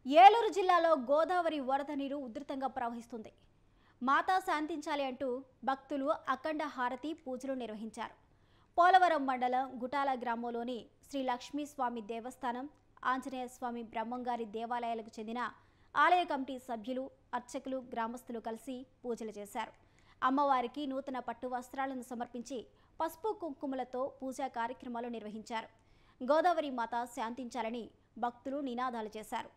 ఏలూరు జిల్లాలో గోదావరి వరద నీరు ఉధృతంగా ప్రవహిస్తుంది మాతా శాంతించాలి అంటూ భక్తులు అఖండ హారతి పూజలు నిర్వహించారు పోలవరం మండలం గుటాల గ్రామంలోని శ్రీ లక్ష్మీ స్వామి దేవస్థానం ఆంజనేయ స్వామి బ్రహ్మంగారి దేవాలయాలకు చెందిన ఆలయ కమిటీ సభ్యులు అర్చకులు గ్రామస్తులు కలిసి పూజలు చేశారు అమ్మవారికి నూతన పట్టు వస్త్రాలను సమర్పించి పసుపు కుంకుమలతో పూజా కార్యక్రమాలు నిర్వహించారు గోదావరి మాత శాంతించాలని భక్తులు నినాదాలు చేశారు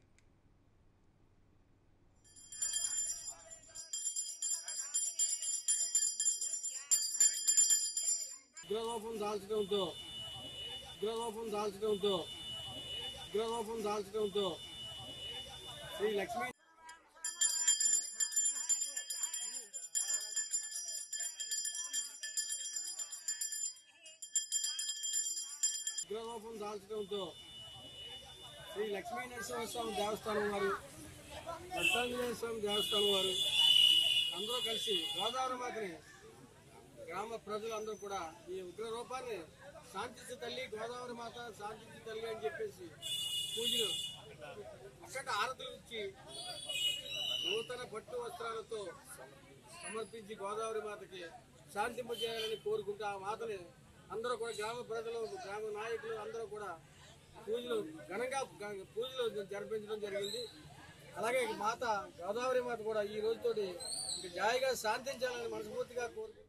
ఉగ్రరూపం దాల్చడంతో ఉగ్రరూపం దాల్చడంతో ఉగ్రరూపం దాల్చడంతో శ్రీ లక్ష్మీ ఉగ్రరూపం దాల్చడంతో శ్రీ లక్ష్మీ నరసింహస్వామి దేవస్థానం వారు దత్తాంజనేయ స్వామి దేవస్థానం వారు అందరూ కలిసి గోదావరి మాతని గ్రామ ప్రజలందరూ కూడా ఈ ఉగ్ర రూపాన్ని శాంతించు తల్లి గోదావరి మాత శాంతించు తల్లి అని చెప్పేసి పూజలు అక్కడ ఆరతులు ఇచ్చి నూతన పట్టు వస్త్రాలతో సమర్పించి గోదావరి మాతకి శాంతింప చేయాలని కోరుకుంటూ ఆ మాతని అందరూ కూడా గ్రామ ప్రజలు గ్రామ నాయకులు అందరూ కూడా పూజలు ఘనంగా గ- పూజలు జరిపించడం జరిగింది అలాగే ఈ మాత గోదావరి మాత కూడా ఈ రోజుతోటి ఇంక జాయిగా శాంతించాలని మనస్ఫూర్తిగా కోరుకుంటున్నాను